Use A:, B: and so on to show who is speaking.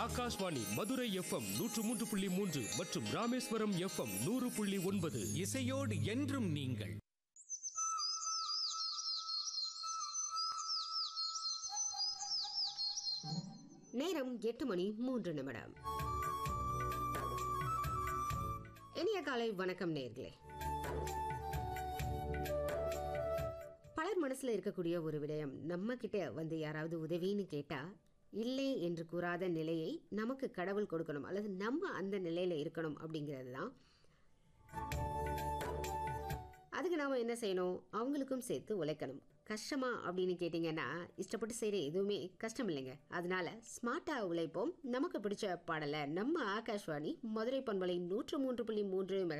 A: Akashvani Madurai FM நூற்று மூன்று புள்ளி மூன்று மற்றும் ராமேஸ்வரம் எஃப்எம் நூறு புள்ளி ஒன்பது
B: இசையோடு என்றும் நீங்கள்
C: நேரம் எட்டு மணி மூன்று நிமிடம் இனிய காலை வணக்கம் நேர்களே பலர் மனசுல இருக்கக்கூடிய ஒரு விடயம் நம்ம கிட்ட வந்து யாராவது உதவின்னு கேட்டா இல்லை என்று கூறாத நிலையை நமக்கு கடவுள் கொடுக்கணும் அல்லது நம்ம அந்த நிலையில இருக்கணும் அப்படிங்கிறது தான் அதுக்கு நாம் என்ன செய்யணும் அவங்களுக்கும் சேர்த்து உழைக்கணும் கஷ்டமா அப்படின்னு கேட்டிங்கன்னா இஷ்டப்பட்டு செய்கிற எதுவுமே கஷ்டம் இல்லைங்க அதனால ஸ்மார்ட்டாக உழைப்போம் நமக்கு பிடிச்ச பாடலை நம்ம ஆகாஷ்வாணி மதுரை பண்பலை நூற்று மூன்று புள்ளி மூன்று